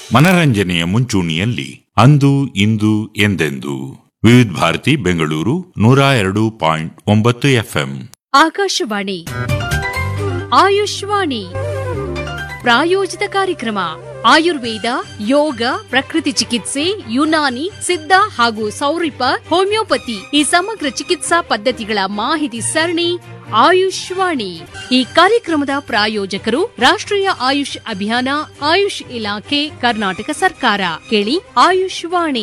ಮನರಂಜನೆಯ ಮುಂಚೂಣಿಯಲ್ಲಿ ಅಂದು ಇಂದು ಎಂದೆಂದು ವಿವಿಧ ಭಾರತಿ ಬೆಂಗಳೂರು ನೂರ ಎರಡು ಪಾಯಿಂಟ್ ಒಂಬತ್ತು ಎಫ್ಎಂ ಆಕಾಶವಾಣಿ ಆಯುಷ್ವಾಣಿ ಪ್ರಾಯೋಜಿತ ಕಾರ್ಯಕ್ರಮ ಆಯುರ್ವೇದ ಯೋಗ ಪ್ರಕೃತಿ ಚಿಕಿತ್ಸೆ ಯುನಾನಿ ಸಿದ್ಧ ಹಾಗೂ ಸೌರಿಪ ಹೋಮಿಯೋಪತಿ ಈ ಸಮಗ್ರ ಚಿಕಿತ್ಸಾ ಪದ್ಧತಿಗಳ ಮಾಹಿತಿ ಸರಣಿ ಆಯುಷ್ವಾಣಿ ಈ ಕಾರ್ಯಕ್ರಮದ ಪ್ರಾಯೋಜಕರು ರಾಷ್ಟ್ರೀಯ ಆಯುಷ್ ಅಭಿಯಾನ ಆಯುಷ್ ಇಲಾಖೆ ಕರ್ನಾಟಕ ಸರ್ಕಾರ ಕೇಳಿ ಆಯುಷ್ವಾಣಿ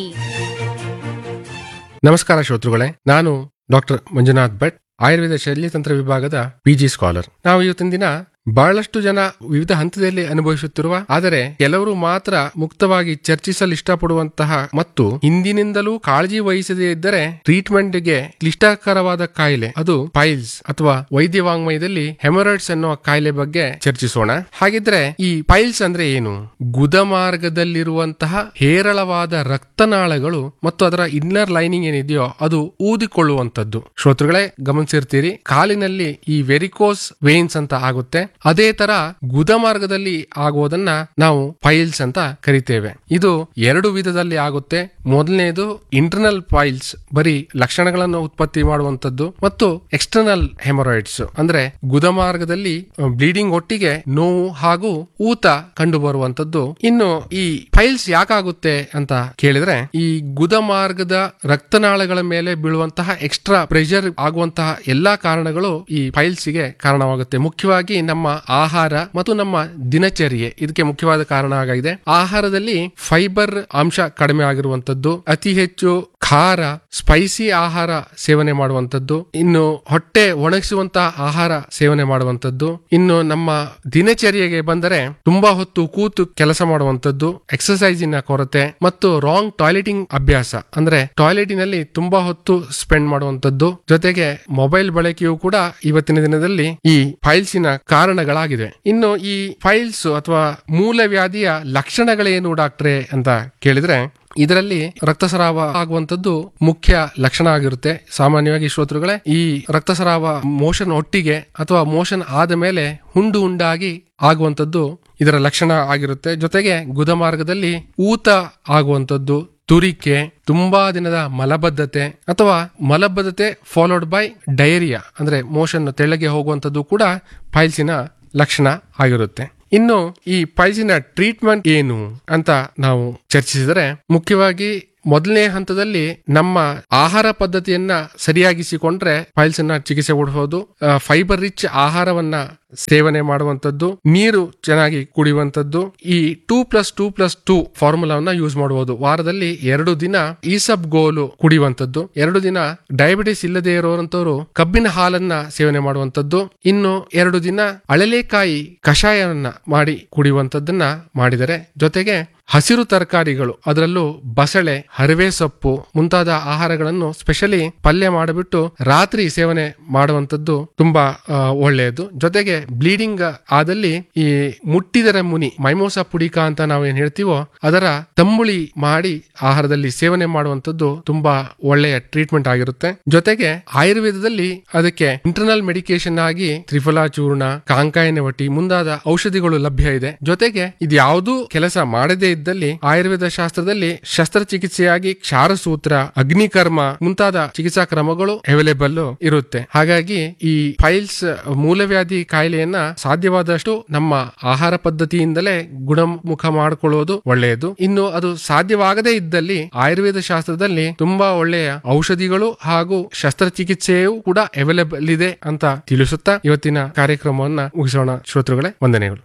ನಮಸ್ಕಾರ ಶ್ರೋತೃಗಳೇ ನಾನು ಡಾಕ್ಟರ್ ಮಂಜುನಾಥ್ ಭಟ್ ಆಯುರ್ವೇದ ಶಲ್ಯತಂತ್ರ ವಿಭಾಗದ ಪಿಜಿ ಸ್ಕಾಲರ್ ನಾವು ಇವತ್ತಿನ ದಿನ ಬಹಳಷ್ಟು ಜನ ವಿವಿಧ ಹಂತದಲ್ಲಿ ಅನುಭವಿಸುತ್ತಿರುವ ಆದರೆ ಕೆಲವರು ಮಾತ್ರ ಮುಕ್ತವಾಗಿ ಚರ್ಚಿಸಲು ಇಷ್ಟಪಡುವಂತಹ ಮತ್ತು ಹಿಂದಿನಿಂದಲೂ ಕಾಳಜಿ ವಹಿಸದೇ ಇದ್ದರೆ ಟ್ರೀಟ್ಮೆಂಟ್ಗೆ ಕ್ಲಿಷ್ಟಕರವಾದ ಕಾಯಿಲೆ ಅದು ಪೈಲ್ಸ್ ಅಥವಾ ವೈದ್ಯ ವಾಂಗ್ಮಯದಲ್ಲಿ ಹೆಮರಾಯ್ಡ್ಸ್ ಅನ್ನುವ ಕಾಯಿಲೆ ಬಗ್ಗೆ ಚರ್ಚಿಸೋಣ ಹಾಗಿದ್ರೆ ಈ ಪೈಲ್ಸ್ ಅಂದ್ರೆ ಏನು ಗುದ ಮಾರ್ಗದಲ್ಲಿರುವಂತಹ ಹೇರಳವಾದ ರಕ್ತನಾಳಗಳು ಮತ್ತು ಅದರ ಇನ್ನರ್ ಲೈನಿಂಗ್ ಏನಿದೆಯೋ ಅದು ಊದಿಕೊಳ್ಳುವಂತದ್ದು ಶ್ರೋತೃಗಳೇ ಗಮನಿಸಿರ್ತೀರಿ ಕಾಲಿನಲ್ಲಿ ಈ ವೆರಿಕೋಸ್ ವೇನ್ಸ್ ಅಂತ ಆಗುತ್ತೆ ಅದೇ ತರ ಗುದ ಮಾರ್ಗದಲ್ಲಿ ಆಗುವುದನ್ನ ನಾವು ಪೈಲ್ಸ್ ಅಂತ ಕರಿತೇವೆ ಇದು ಎರಡು ವಿಧದಲ್ಲಿ ಆಗುತ್ತೆ ಮೊದಲನೇದು ಇಂಟರ್ನಲ್ ಪೈಲ್ಸ್ ಬರೀ ಲಕ್ಷಣಗಳನ್ನು ಉತ್ಪತ್ತಿ ಮಾಡುವಂತದ್ದು ಮತ್ತು ಎಕ್ಸ್ಟರ್ನಲ್ ಹೆಮರಾಯ್ಡ್ಸ್ ಅಂದ್ರೆ ಗುದ ಮಾರ್ಗದಲ್ಲಿ ಬ್ಲೀಡಿಂಗ್ ಒಟ್ಟಿಗೆ ನೋವು ಹಾಗೂ ಊತ ಕಂಡು ಬರುವಂತದ್ದು ಇನ್ನು ಈ ಪೈಲ್ಸ್ ಯಾಕಾಗುತ್ತೆ ಅಂತ ಕೇಳಿದ್ರೆ ಈ ಗುದ ಮಾರ್ಗದ ರಕ್ತನಾಳಗಳ ಮೇಲೆ ಬೀಳುವಂತಹ ಎಕ್ಸ್ಟ್ರಾ ಪ್ರೆಷರ್ ಆಗುವಂತಹ ಎಲ್ಲಾ ಕಾರಣಗಳು ಈ ಪೈಲ್ಸ್ ಗೆ ಕಾರಣವಾಗುತ್ತೆ ಮುಖ್ಯವಾಗಿ ನಮ್ಮ ಆಹಾರ ಮತ್ತು ನಮ್ಮ ದಿನಚರ್ಯೆ ಇದಕ್ಕೆ ಮುಖ್ಯವಾದ ಕಾರಣ ಆಗಿದೆ ಆಹಾರದಲ್ಲಿ ಫೈಬರ್ ಅಂಶ ಕಡಿಮೆ ಆಗಿರುವಂತದ್ದು ಅತಿ ಹೆಚ್ಚು ಖಾರ ಸ್ಪೈಸಿ ಆಹಾರ ಸೇವನೆ ಮಾಡುವಂತದ್ದು ಇನ್ನು ಹೊಟ್ಟೆ ಒಣಗಿಸುವಂತಹ ಆಹಾರ ಸೇವನೆ ಮಾಡುವಂತದ್ದು ಇನ್ನು ನಮ್ಮ ದಿನಚರ್ಯೆಗೆ ಬಂದರೆ ತುಂಬಾ ಹೊತ್ತು ಕೂತು ಕೆಲಸ ಮಾಡುವಂತದ್ದು ಎಕ್ಸರ್ಸೈಸಿನ ಕೊರತೆ ಮತ್ತು ರಾಂಗ್ ಟಾಯ್ಲೆಟಿಂಗ್ ಅಭ್ಯಾಸ ಅಂದ್ರೆ ಟಾಯ್ಲೆಟಿನಲ್ಲಿ ತುಂಬಾ ಹೊತ್ತು ಸ್ಪೆಂಡ್ ಮಾಡುವಂತದ್ದು ಜೊತೆಗೆ ಮೊಬೈಲ್ ಬಳಕೆಯು ಕೂಡ ಇವತ್ತಿನ ದಿನದಲ್ಲಿ ಈ ಫೈಲ್ಸಿನ ಕಾರಣಗಳಾಗಿದೆ ಇನ್ನು ಈ ಫೈಲ್ಸ್ ಅಥವಾ ಮೂಲವ್ಯಾಧಿಯ ಲಕ್ಷಣಗಳೇನು ಡಾಕ್ಟ್ರೆ ಅಂತ ಕೇಳಿದ್ರೆ ಇದರಲ್ಲಿ ರಕ್ತಸ್ರಾವ ಆಗುವಂತದ್ದು ಮುಖ್ಯ ಲಕ್ಷಣ ಆಗಿರುತ್ತೆ ಸಾಮಾನ್ಯವಾಗಿ ಶ್ರೋತೃಗಳೇ ಈ ರಕ್ತಸ್ರಾವ ಮೋಷನ್ ಒಟ್ಟಿಗೆ ಅಥವಾ ಮೋಷನ್ ಆದ ಮೇಲೆ ಹುಂಡು ಉಂಡಾಗಿ ಆಗುವಂತದ್ದು ಇದರ ಲಕ್ಷಣ ಆಗಿರುತ್ತೆ ಜೊತೆಗೆ ಗುದ ಮಾರ್ಗದಲ್ಲಿ ಊತ ಆಗುವಂತದ್ದು ತುರಿಕೆ ತುಂಬಾ ದಿನದ ಮಲಬದ್ಧತೆ ಅಥವಾ ಮಲಬದ್ಧತೆ ಫಾಲೋಡ್ ಬೈ ಡಯರಿಯಾ ಅಂದ್ರೆ ಮೋಷನ್ ತೆಳ್ಳಗೆ ಹೋಗುವಂತದ್ದು ಕೂಡ ಫೈಲ್ಸಿನ ಲಕ್ಷಣ ಆಗಿರುತ್ತೆ ಇನ್ನು ಈ ಪೈಲ್ಸಿನ ಟ್ರೀಟ್ಮೆಂಟ್ ಏನು ಅಂತ ನಾವು ಚರ್ಚಿಸಿದರೆ ಮುಖ್ಯವಾಗಿ ಮೊದಲನೇ ಹಂತದಲ್ಲಿ ನಮ್ಮ ಆಹಾರ ಪದ್ಧತಿಯನ್ನ ಸರಿಯಾಗಿಸಿಕೊಂಡ್ರೆ ಪೈಲ್ಸ್ ಅನ್ನ ಚಿಕಿತ್ಸೆ ಕೊಡಬಹುದು ಫೈಬರ್ ರಿಚ್ ಆಹಾರವನ್ನ ಸೇವನೆ ಮಾಡುವಂತದ್ದು ನೀರು ಚೆನ್ನಾಗಿ ಕುಡಿಯುವಂತದ್ದು ಈ two plus two plus two ಫಾರ್ಮುಲಾವನ್ನ ಯೂಸ್ ಮಾಡಬಹುದು ವಾರದಲ್ಲಿ ಎರಡು ದಿನ ಈಸಬ್ ಗೋಲು ಕುಡಿಯುವಂತದ್ದು ಎರಡು ದಿನ ಡಯಾಬಿಟಿಸ್ ಇಲ್ಲದೆ ಇರುವಂತವರು ಕಬ್ಬಿನ ಹಾಲನ್ನ ಸೇವನೆ ಮಾಡುವಂತದ್ದು ಇನ್ನು ಎರಡು ದಿನ ಅಳಲೆಕಾಯಿ ಕಷಾಯವನ್ನ ಮಾಡಿ ಕುಡಿಯುವಂತದ್ದನ್ನ ಮಾಡಿದರೆ ಜೊತೆಗೆ ಹಸಿರು ತರಕಾರಿಗಳು ಅದರಲ್ಲೂ ಬಸಳೆ ಹರಿವೆ ಸೊಪ್ಪು ಮುಂತಾದ ಆಹಾರಗಳನ್ನು ಸ್ಪೆಷಲಿ ಪಲ್ಯ ಮಾಡಿಬಿಟ್ಟು ರಾತ್ರಿ ಸೇವನೆ ಮಾಡುವಂತದ್ದು ತುಂಬಾ ಆ, ಒಳ್ಳೆಯದು ಜೊತೆಗೆ ಬ್ಲೀಡಿಂಗ್ ಆದಲ್ಲಿ ಈ ಮುಟ್ಟಿದರ ಮುನಿ ಮೈಮೋಸ ಪುಡಿಕ ಅಂತ ನಾವು ಏನ್ ಹೇಳ್ತೀವೋ ಅದರ ತಂಬುಳಿ ಮಾಡಿ ಆಹಾರದಲ್ಲಿ ಸೇವನೆ ಮಾಡುವಂತದ್ದು ತುಂಬಾ ಒಳ್ಳೆಯ ಟ್ರೀಟ್ಮೆಂಟ್ ಆಗಿರುತ್ತೆ ಜೊತೆಗೆ ಆಯುರ್ವೇದದಲ್ಲಿ ಅದಕ್ಕೆ ಇಂಟರ್ನಲ್ ಮೆಡಿಕೇಶನ್ ಆಗಿ ತ್ರಿಫಲಾ ಚೂರ್ಣ ಕಾಂಕಾಯನ ವಟಿ ಮುಂದಾದ ಔಷಧಿಗಳು ಲಭ್ಯ ಇದೆ ಜೊತೆಗೆ ಇದ್ಯಾವುದೂ ಕೆಲಸ ಮಾಡದೇ ಇದ್ದಲ್ಲಿ ಆಯುರ್ವೇದ ಶಾಸ್ತ್ರದಲ್ಲಿ ಶಸ್ತ್ರಚಿಕಿತ್ಸೆಯಾಗಿ ಕ್ಷಾರಸೂತ್ರ ಅಗ್ನಿಕರ್ಮ ಮುಂತಾದ ಚಿಕಿತ್ಸಾ ಕ್ರಮಗಳು ಅವೈಲೇಬಲ್ ಇರುತ್ತೆ ಹಾಗಾಗಿ ಈ ಫೈಲ್ಸ್ ಮೂಲವ್ಯಾಧಿ ಕಾಯಿಲೆಯನ್ನ ಸಾಧ್ಯವಾದಷ್ಟು ನಮ್ಮ ಆಹಾರ ಪದ್ಧತಿಯಿಂದಲೇ ಗುಣಮುಖ ಮಾಡಿಕೊಳ್ಳುವುದು ಒಳ್ಳೆಯದು ಇನ್ನು ಅದು ಸಾಧ್ಯವಾಗದೇ ಇದ್ದಲ್ಲಿ ಆಯುರ್ವೇದ ಶಾಸ್ತ್ರದಲ್ಲಿ ತುಂಬಾ ಒಳ್ಳೆಯ ಔಷಧಿಗಳು ಹಾಗೂ ಶಸ್ತ್ರಚಿಕಿತ್ಸೆಯೂ ಕೂಡ ಅವೈಲೇಬಲ್ ಇದೆ ಅಂತ ತಿಳಿಸುತ್ತಾ ಇವತ್ತಿನ ಕಾರ್ಯಕ್ರಮವನ್ನ ಮುಗಿಸೋಣ ಶ್ರೋತೃಗಳೇ ವಂದನೆಗಳು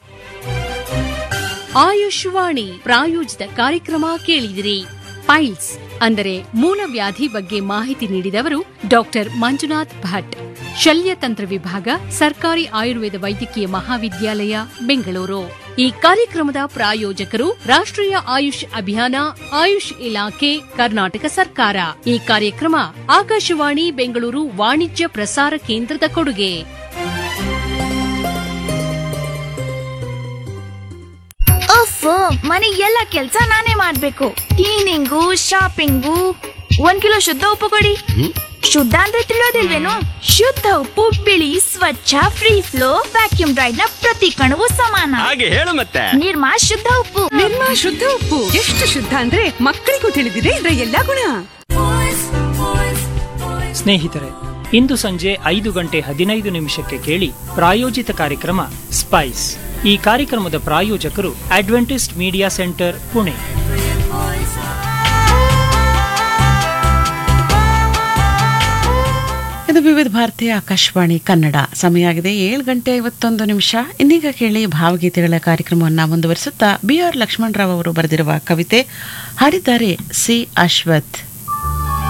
ಆಯುಷ್ವಾಣಿ ಪ್ರಾಯೋಜಿತ ಕಾರ್ಯಕ್ರಮ ಕೇಳಿದಿರಿ ಪೈಲ್ಸ್ ಅಂದರೆ ಮೂಲವ್ಯಾಧಿ ಬಗ್ಗೆ ಮಾಹಿತಿ ನೀಡಿದವರು ಡಾಕ್ಟರ್ ಮಂಜುನಾಥ್ ಭಟ್ ಶಲ್ಯತಂತ್ರ ವಿಭಾಗ ಸರ್ಕಾರಿ ಆಯುರ್ವೇದ ವೈದ್ಯಕೀಯ ಮಹಾವಿದ್ಯಾಲಯ ಬೆಂಗಳೂರು ಈ ಕಾರ್ಯಕ್ರಮದ ಪ್ರಾಯೋಜಕರು ರಾಷ್ಟ್ರೀಯ ಆಯುಷ್ ಅಭಿಯಾನ ಆಯುಷ್ ಇಲಾಖೆ ಕರ್ನಾಟಕ ಸರ್ಕಾರ ಈ ಕಾರ್ಯಕ್ರಮ ಆಕಾಶವಾಣಿ ಬೆಂಗಳೂರು ವಾಣಿಜ್ಯ ಪ್ರಸಾರ ಕೇಂದ್ರದ ಕೊಡುಗೆ ಅಫ್ ಮನೆ ಎಲ್ಲ ಕೆಲ್ಸ ನಾನೇ ಮಾಡ್ಬೇಕು ಕ್ಲೀನಿಂಗು ಶಾಪಿಂಗು ಒಂದ್ ಕಿಲೋ ಶುದ್ಧ ಉಪ್ಪು ಕೊಡಿ ಶುದ್ಧ ಅಂದ್ರೆ ತಿಳಿಯೋದಿಲ್ವೇನು ಶುದ್ಧ ಉಪ್ಪು ಬಿಳಿ ಸ್ವಚ್ಛ ಫ್ರೀ ಫ್ಲೋ ವ್ಯಾಕ್ಯೂಮ್ ಡ್ರೈಡ್ ನ ಪ್ರತಿ ಕಣವು ಸಮಾನ ಹಾಗೆ ಹೇಳು ಮತ್ತೆ ನಿರ್ಮಾ ಶುದ್ಧ ಉಪ್ಪು ನಿರ್ಮಾ ಶುದ್ಧ ಉಪ್ಪು ಎಷ್ಟು ಶುದ್ಧ ಅಂದ್ರೆ ಮಕ್ಕಳಿಗೂ ತಿಳಿದಿದೆ ಇದರ ಎಲ್ಲಾ ಗುಣ ಸ್ನೇಹಿತರೆ ಇಂದು ಸಂಜೆ ಐದು ಗಂಟೆ ಹದಿನೈದು ನಿಮಿಷಕ್ಕೆ ಕೇಳಿ ಪ್ರಾಯೋಜಿತ ಕಾರ್ಯಕ್ರಮ ಸ್ಪೈಸ್ ಈ ಕಾರ್ಯಕ್ರಮದ ಪ್ರಾಯೋಜಕರು ಅಡ್ವೆಂಟಿಸ್ಟ್ ಮೀಡಿಯಾ ಸೆಂಟರ್ ಪುಣೆ ಇದು ವಿವಿಧ ಭಾರತೀಯ ಆಕಾಶವಾಣಿ ಕನ್ನಡ ಸಮಯ ಆಗಿದೆ ಏಳು ಗಂಟೆ ಐವತ್ತೊಂದು ನಿಮಿಷ ಇನ್ನೀಗ ಕೇಳಿ ಭಾವಗೀತೆಗಳ ಕಾರ್ಯಕ್ರಮವನ್ನು ಮುಂದುವರಿಸುತ್ತಾ ಬಿ ಆರ್ ಲಕ್ಷ್ಮಣರಾವ್ ಅವರು ಬರೆದಿರುವ ಕವಿತೆ ಹಾಡಿದ್ದಾರೆ ಸಿ ಅಶ್ವಥ್